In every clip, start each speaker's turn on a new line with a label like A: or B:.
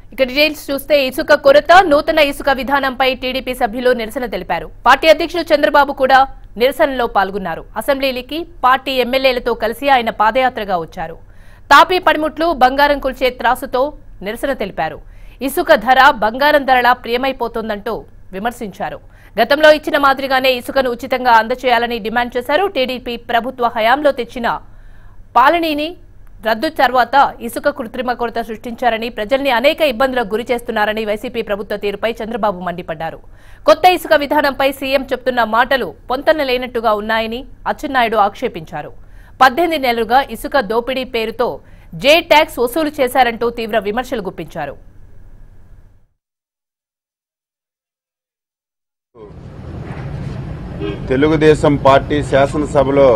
A: ఇక డీటెయిల్స్ చూస్తే ఇసుక కొరత నూతన ఇసుక విధానంపై టీడీపీ సభ్యులు నిరసన తెలిపారు పార్టీ అధ్యక్షులు చంద్రబాబు కూడా నిరసనలో పాల్గొన్నారు అసెంబ్లీకి పార్టీ ఎమ్మెల్యేలతో కలిసి ఆయన పాదయాత్రగా వచ్చారు తాపీ పడిముట్లు బంగారం కొల్చే త్రాసుతో నిరసన తెలిపారు ఇసుక ధర బంగారం ధరలా ప్రియమైపోతోందంటూ విమర్శించారు గతంలో ఇచ్చిన మాదిరిగానే ఇసుకను ఉచితంగా అందజేయాలని డిమాండ్ చేశారు టీడీపీ ప్రభుత్వ హయాంలో తెచ్చిన పాలనీని రద్దు తర్వాత ఇసుక కృత్రిమ కొరత సృష్టించారని ప్రజల్ని అనేక ఇబ్బందులకు గురి చేస్తున్నారని వైసీపీ ప్రభుత్వ తీరుపై చంద్రబాబు మండిపడ్డారు కొత్త ఇసుక విధానంపై సీఎం చెప్తున్న మాటలు పొంతన లేనట్టుగా ఉన్నాయని అచ్చెన్నాయుడు ఆక్షేపించారు పద్దెనిమిది నెలలుగా ఇసుక దోపిడీ పేరుతో జే ట్యాక్స్ వసూలు చేశారంటూ తీవ్ర విమర్శలు గుప్పించారు
B: తెలుగుదేశం పార్టీ శాసనసభలో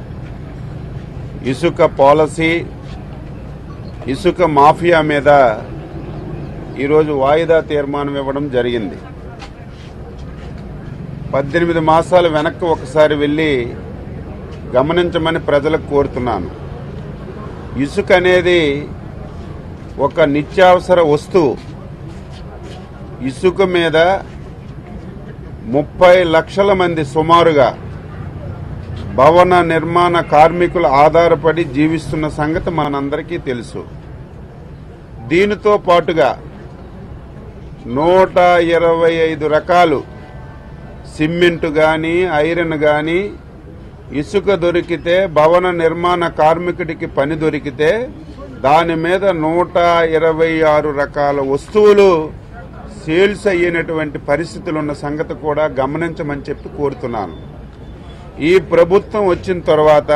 B: ఇసుక పాలసీ ఇసుక మాఫియా మీద ఈరోజు వాయిదా తీర్మానం ఇవ్వడం జరిగింది పద్దెనిమిది మాసాలు వెనక్కి ఒకసారి వెళ్ళి గమనించమని ప్రజలకు కోరుతున్నాను ఇసుక అనేది ఒక నిత్యావసర వస్తువు ఇసుక మీద ముప్పై లక్షల మంది సుమారుగా భవన నిర్మాణ కార్మికులు ఆధారపడి జీవిస్తున్న సంగతి మనందరికీ తెలుసు దీనితో పాటుగా నూట ఇరవై ఐదు రకాలు సిమెంట్ గాని ఐరన్ గాని ఇసుక దొరికితే భవన నిర్మాణ కార్మికుడికి పని దొరికితే దాని మీద నూట ఇరవై ఆరు రకాల వస్తువులు సేల్స్ అయ్యేటువంటి పరిస్థితులు ఉన్న సంగతి కూడా గమనించమని చెప్పి కోరుతున్నాను ఈ ప్రభుత్వం వచ్చిన తర్వాత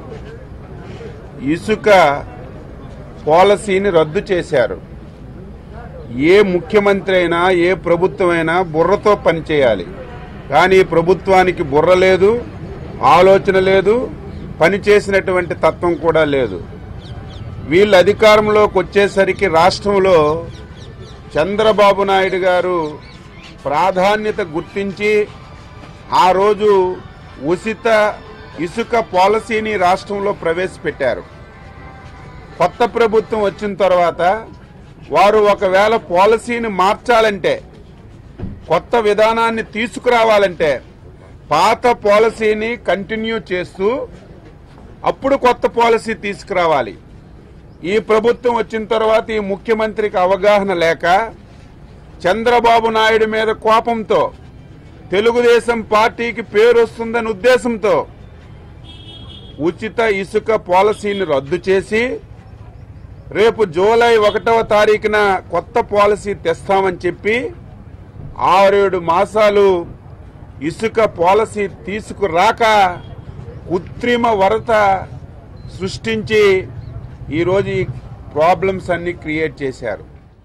B: ఇసుక పాలసీని రద్దు చేశారు ఏ ముఖ్యమంత్రి అయినా ఏ ప్రభుత్వం అయినా బుర్రతో పనిచేయాలి కానీ ఈ ప్రభుత్వానికి బుర్ర లేదు ఆలోచన లేదు పని చేసినటువంటి తత్వం కూడా లేదు వీళ్ళు అధికారంలోకి వచ్చేసరికి రాష్ట్రంలో చంద్రబాబు నాయుడు గారు ప్రాధాన్యత గుర్తించి ఆ రోజు ఉచిత ఇసుక పాలసీని రాష్ట్రంలో ప్రవేశపెట్టారు కొత్త ప్రభుత్వం వచ్చిన తర్వాత వారు ఒకవేళ పాలసీని మార్చాలంటే కొత్త విధానాన్ని తీసుకురావాలంటే పాత పాలసీని కంటిన్యూ చేస్తూ అప్పుడు కొత్త పాలసీ తీసుకురావాలి ఈ ప్రభుత్వం వచ్చిన తర్వాత ఈ ముఖ్యమంత్రికి అవగాహన లేక చంద్రబాబు నాయుడు మీద కోపంతో తెలుగుదేశం పార్టీకి పేరు వస్తుందనే ఉద్దేశంతో ఉచిత ఇసుక పాలసీని రద్దు చేసి రేపు జూలై ఒకటవ తారీఖున కొత్త పాలసీ తెస్తామని చెప్పి ఆరేడు మాసాలు ఇసుక పాలసీ తీసుకురాక కృత్రిమ వరత సృష్టించి ఈరోజు ఈ ప్రాబ్లమ్స్ అన్ని క్రియేట్ చేశారు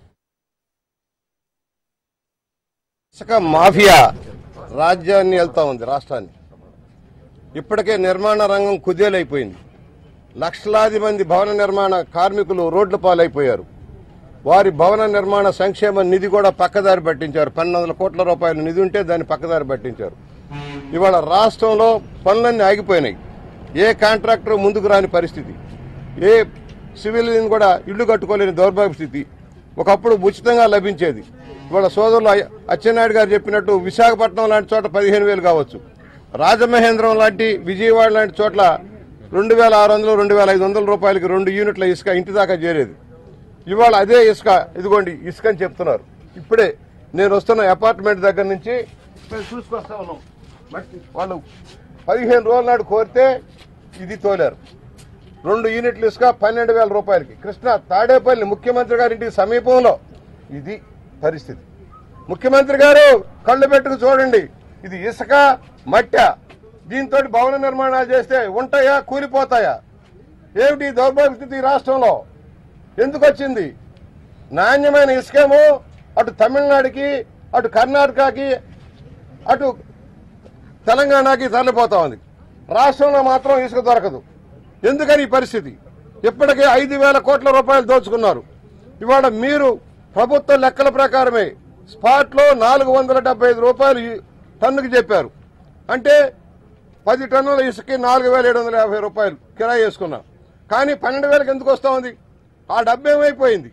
C: ఇసుక మాఫియా రాజ్యాన్ని వెళ్తా ఉంది రాష్ట్రాన్ని ఇప్పటికే నిర్మాణ రంగం కుదేలైపోయింది లక్షలాది మంది భవన నిర్మాణ కార్మికులు రోడ్ల పాలైపోయారు వారి భవన నిర్మాణ సంక్షేమ నిధి కూడా పక్కదారి పట్టించారు పన్నెండు వందల కోట్ల రూపాయల నిధి ఉంటే దాన్ని పక్కదారి పట్టించారు ఇవాళ రాష్ట్రంలో పనులన్నీ ఆగిపోయినాయి ఏ కాంట్రాక్టర్ ముందుకు రాని పరిస్థితి ఏ సివిలియన్ కూడా ఇల్లు కట్టుకోలేని దౌర్భాగ్య స్థితి ఒకప్పుడు ఉచితంగా లభించేది ఇవాళ సోదరులు అయ్య- అచ్చెన్నాయుడు గారు చెప్పినట్టు విశాఖపట్నం లాంటి చోట పదిహేను వేలు కావచ్చు రాజమహేంద్రం లాంటి విజయవాడ లాంటి చోట్ల రెండు వేల ఆరు వందలు రెండు వేల ఐదు వందల రూపాయలకి రెండు యూనిట్ల ఇసుక ఇంటి దాకా చేరేది ఇవాళ అదే ఇసుక ఇదిగోండి ఇసుక అని చెప్తున్నారు ఇప్పుడే నేను వస్తున్న అపార్ట్మెంట్ దగ్గర నుంచి మేము చూసుకొస్తా ఉన్నాం మట్టి వాళ్ళు పదిహేను రోజుల నాడు కోరితే ఇది తోలారు రెండు యూనిట్లు ఇసుక పన్నెండు వేల రూపాయలకి కృష్ణ తాడేపల్లి ముఖ్యమంత్రి గారింటికి సమీపంలో ఇది పరిస్థితి ముఖ్యమంత్రి గారు కళ్ళు పెట్టుకు చూడండి ఇది ఇసుక మట్ట దీంతో భవన నిర్మాణాలు చేస్తే ఉంటాయా కూలిపోతాయా ఏమిటి ఈ దౌర్భాగ్య స్థితి ఈ రాష్ట్రంలో ఎందుకు వచ్చింది నాణ్యమైన ఇసుకేమో అటు తమిళనాడుకి అటు కర్ణాటకకి అటు తెలంగాణకి తరలిపోతా ఉంది రాష్ట్రంలో మాత్రం ఇసుక దొరకదు ఎందుకని ఈ పరిస్థితి ఇప్పటికే ఐదు వేల కోట్ల రూపాయలు దోచుకున్నారు ఇవాళ మీరు ప్రభుత్వ లెక్కల ప్రకారమే స్పాట్లో నాలుగు వందల డెబ్బై ఐదు రూపాయలు ఈ టన్నుకి చెప్పారు అంటే పది టన్నుల ఇసుకకి నాలుగు వేల ఏడు వందల యాభై రూపాయలు కిరాయి వేసుకున్నాం కానీ పన్నెండు వేలకు ఎందుకు వస్తా ఉంది ఆ డబ్బు ఏమైపోయింది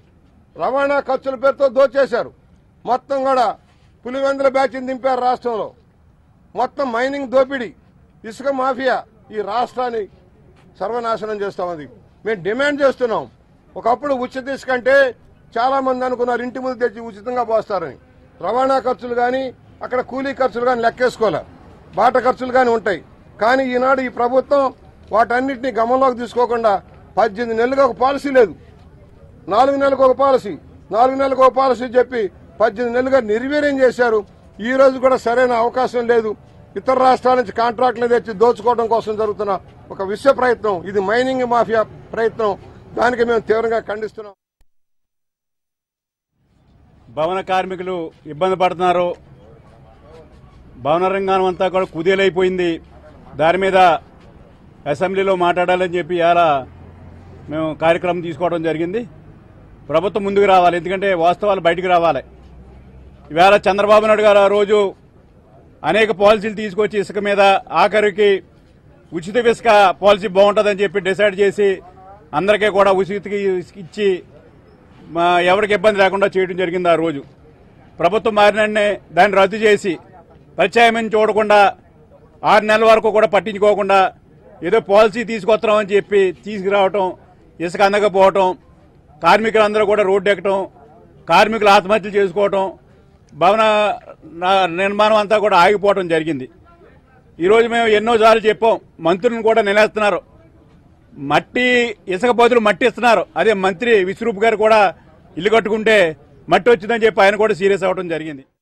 C: రవాణా ఖర్చుల పేరుతో దోచేశారు మొత్తం కూడా పులివెందుల బ్యాచ్ని దింపారు రాష్ట్రంలో మొత్తం మైనింగ్ దోపిడీ ఇసుక మాఫియా ఈ రాష్ట్రాన్ని సర్వనాశనం చేస్తా ఉంది మేము డిమాండ్ చేస్తున్నాం ఒకప్పుడు ఉచిత ఇసుక అంటే చాలా మంది అనుకున్నారు ఇంటి ముందు తెచ్చి ఉచితంగా పోస్తారని రవాణా ఖర్చులు కానీ అక్కడ కూలీ ఖర్చులు కానీ లెక్కేసుకోలే బాట ఖర్చులు కానీ ఉంటాయి కానీ ఈనాడు ఈ ప్రభుత్వం వాటన్నిటిని గమనంలోకి తీసుకోకుండా పద్దెనిమిది నెలలుగా ఒక పాలసీ లేదు నాలుగు నెలలకు ఒక పాలసీ నాలుగు నెలలకు ఒక పాలసీ చెప్పి పద్దెనిమిది నెలలుగా నిర్వీర్యం చేశారు ఈ రోజు కూడా సరైన అవకాశం లేదు ఇతర రాష్ట్రాల నుంచి కాంట్రాక్టులు తెచ్చి దోచుకోవడం కోసం జరుగుతున్న ఒక విశ్వ ప్రయత్నం ఇది మైనింగ్ మాఫియా ప్రయత్నం దానికి మేము తీవ్రంగా ఖండిస్తున్నాం
D: భవన కార్మికులు ఇబ్బంది పడుతున్నారు భవన రంగం అంతా కూడా కుదేలైపోయింది దాని మీద అసెంబ్లీలో మాట్లాడాలని చెప్పి ఇలా మేము కార్యక్రమం తీసుకోవడం జరిగింది ప్రభుత్వం ముందుకు రావాలి ఎందుకంటే వాస్తవాలు బయటకు రావాలి ఈవేళ చంద్రబాబు నాయుడు గారు ఆ రోజు అనేక పాలసీలు తీసుకొచ్చి ఇసుక మీద ఆఖరికి ఉచిత ఇసుక పాలసీ బాగుంటుందని చెప్పి డిసైడ్ చేసి అందరికీ కూడా ఉచిత ఇసుక ఇచ్చి మా ఎవరికి ఇబ్బంది లేకుండా చేయడం జరిగింది ఆ రోజు ప్రభుత్వం మారినన్నే దాన్ని రద్దు చేసి ప్రత్యామ్నాయం చూడకుండా ఆరు నెలల వరకు కూడా పట్టించుకోకుండా ఏదో పాలసీ తీసుకొస్తున్నామని చెప్పి తీసుకురావటం ఇసుక అందకపోవటం కార్మికులందరూ కూడా రోడ్డు ఎక్కటం కార్మికులు ఆత్మహత్యలు చేసుకోవటం భవన నా- నిర్మాణం అంతా కూడా ఆగిపోవటం జరిగింది ఈరోజు మేము ఎన్నోసార్లు చెప్పాం మంత్రులను కూడా నిలేస్తున్నారు మట్టి ఇసుక బదులు మట్టి ఇస్తున్నారు అదే మంత్రి విశ్వరూప్ గారు కూడా ఇల్లు కట్టుకుంటే మట్టి వచ్చిందని చెప్పి ఆయన కూడా సీరియస్ అవ్వడం జరిగింది